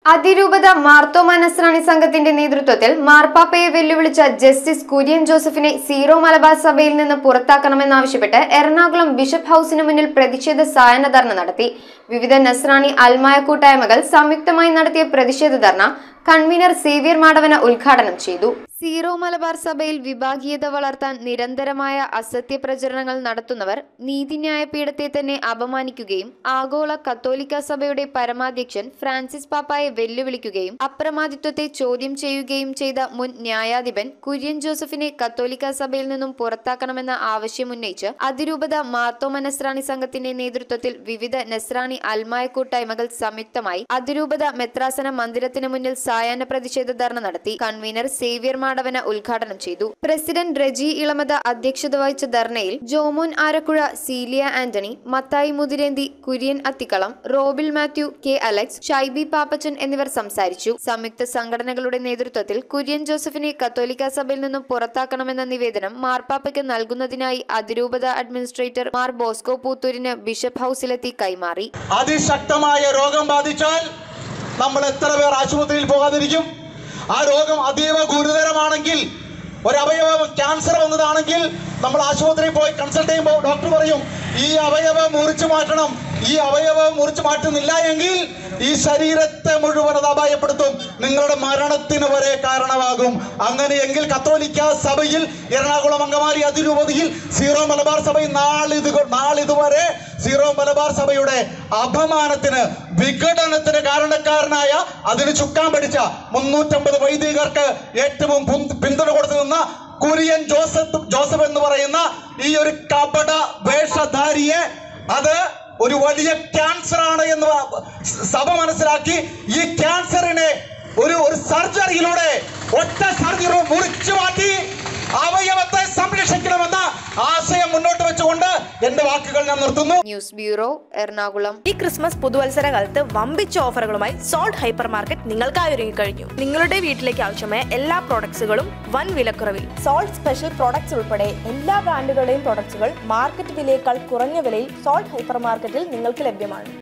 അതിരൂപത മാർത്തോമ നസ്രാണി സംഘത്തിന്റെ നേതൃത്വത്തിൽ മാർപ്പാപ്പയെ വെല്ലുവിളിച്ച ജസ്റ്റിസ് കുര്യൻ ജോസഫിനെ സീറോ മലബാർ സഭയിൽ നിന്ന് പുറത്താക്കണമെന്നാവശ്യപ്പെട്ട് എറണാകുളം ബിഷപ്പ് ഹൌസിന് മുന്നിൽ പ്രതിഷേധ സായന ധർണ നടത്തി വിവിധ നസ്രാണി അൽമായ കൂട്ടായ്മകൾ സംയുക്തമായി നടത്തിയ പ്രതിഷേധ ധർണ കൺവീനർ സേവ്യർ മാടവന ഉദ്ഘാടനം ചെയ്തു സീറോ മലബാർ സഭയിൽ വിഭാഗീയത വളർത്താൻ നിരന്തരമായ അസത്യ പ്രചരണങ്ങൾ നടത്തുന്നവർ നീതിന്യായ പീഠത്തെ തന്നെ അപമാനിക്കുകയും ആഗോള കത്തോലിക്ക സഭയുടെ പരമാധ്യക്ഷൻ ഫ്രാൻസിസ് പാപ്പായെ വെല്ലുവിളിക്കുകയും അപ്രമാദിത്വത്തെ ചോദ്യം ചെയ്യുകയും ചെയ്ത മുൻ ന്യായാധിപൻ കുര്യൻ ജോസഫിനെ കത്തോലിക്ക സഭയിൽ നിന്നും പുറത്താക്കണമെന്ന ആവശ്യമുന്നയിച്ച് അതിരൂപത മാർത്തോമ നസ്രാണി സംഘത്തിന്റെ നേതൃത്വത്തിൽ വിവിധ നസ്രാണി അൽമായ കൂട്ടായ്മകൾ സംയുക്തമായി അതിരൂപത മെത്രാസന മന്ദിരത്തിന് മുന്നിൽ സായാഹ്ന പ്രതിഷേധ ധർണ നടത്തി കൺവീനർ സേവ്യർ മാടവന ഉദ്ഘാടനം ചെയ്തു പ്രസിഡന്റ് റെജി ഇളമത അധ്യക്ഷത വഹിച്ച ധർണയിൽ ജോമോൻ ആരക്കുഴ സീലിയ ആന്റണി മത്തായി മുതിരേന്തി കുര്യൻ അത്തിക്കളം റോബിൽ മാത്യു കെ അലക്സ് ഷൈബി പാപ്പച്ചൻ എന്നിവർ സംസാരിച്ചു സംയുക്ത സംഘടനകളുടെ നേതൃത്വത്തിൽ കുര്യൻ ജോസഫിനെ കത്തോലിക്ക സഭയിൽ നിന്നും പുറത്താക്കണമെന്ന നിവേദനം മാർപ്പാപ്പയ്ക്ക് നൽകുന്നതിനായി അതിരൂപത അഡ്മിനിസ്ട്രേറ്റർ മാർ ബോസ്കോ പൂത്തൂരിന് ബിഷപ്പ് ഹൌസിലെത്തി കൈമാറി അതിശക്തമായ രോഗം ബാധിച്ചാൽ നമ്മൾ എത്ര പേർ ആശുപത്രിയിൽ പോകാതിരിക്കും ആ രോഗം അതീവ ഗുരുതരമാണെങ്കിൽ ഒരവയവം ക്യാൻസർ വന്നതാണെങ്കിൽ നമ്മൾ ആശുപത്രിയിൽ പോയി കൺസൾട്ട് ചെയ്യുമ്പോൾ ഡോക്ടർ പറയും ഈ അവയവം മുറിച്ചു മാറ്റണം ഈ അവയവം മുറിച്ചു മാറ്റുന്നില്ല എങ്കിൽ ഈ ശരീരത്തെ മുഴുവൻ അത് അപായപ്പെടുത്തും നിങ്ങളുടെ മരണത്തിന് വരെ കാരണമാകും അങ്ങനെയെങ്കിൽ കത്തോലിക്ക സഭയിൽ എറണാകുളം അങ്കമാലി അതിരൂപതയിൽ സീറോ മലബാർ സഭയിൽ നാളിത് നാളിതുവരെ സീറോ മലബാർ സഭയുടെ അപമാനത്തിന് വിഘടനത്തിന് കാരണക്കാരനായ അതിന് ചുക്കാൻ പിടിച്ച മുന്നൂറ്റമ്പത് വൈദികർക്ക് ഏറ്റവും പുൻ- പിന്തുണ കൊടുത്തു നിന്ന കുര്യൻ ജോസഫ് ജോസഫ് എന്ന് പറയുന്ന ഈ ഒരു കപട വേഷധാരിയെ അത് ഒരു വലിയ ക്യാൻസർ ആണ് എന്ന് സഭ മനസ്സിലാക്കി ഈ ക്യാൻസറിനെ ഒരു ഒരു സർജറിയിലൂടെ ഒറ്റ സർജറി മുറിച്ചു മാറ്റി അവയവത്തെ സംരക്ഷിക്കണമെന്ന ആശയം മുന്നോട്ട് വെച്ചുകൊണ്ട് എന്റെ വാക്കുകൾ ഞാൻ നിർത്തുന്നു ന്യൂസ് ബ്യൂറോ എറണാകുളം ഈ ക്രിസ്മസ് പുതുവത്സര കാലത്ത് വമ്പിച്ച ഓഫറുകളുമായി സോൾട്ട് ഹൈപ്പർ മാർക്കറ്റ് നിങ്ങൾക്കായി ഒരുങ്ങിക്കഴിഞ്ഞു നിങ്ങളുടെ വീട്ടിലേക്ക് ആവശ്യമായ എല്ലാ പ്രോഡക്ട്സുകളും വൻ വിലക്കുറവിൽ സോൾട്ട് സ്പെഷ്യൽ പ്രോഡക്ട്സ് ഉൾപ്പെടെ എല്ലാ ബ്രാൻഡുകളുടെയും പ്രോഡക്ട്സുകൾ മാർക്കറ്റ് വിലയേക്കാൾ കുറഞ്ഞ വിലയിൽ സോൾട്ട് ഹൈപ്പർ മാർക്കറ്റിൽ നിങ്ങൾക്ക് ലഭ്യമാണ്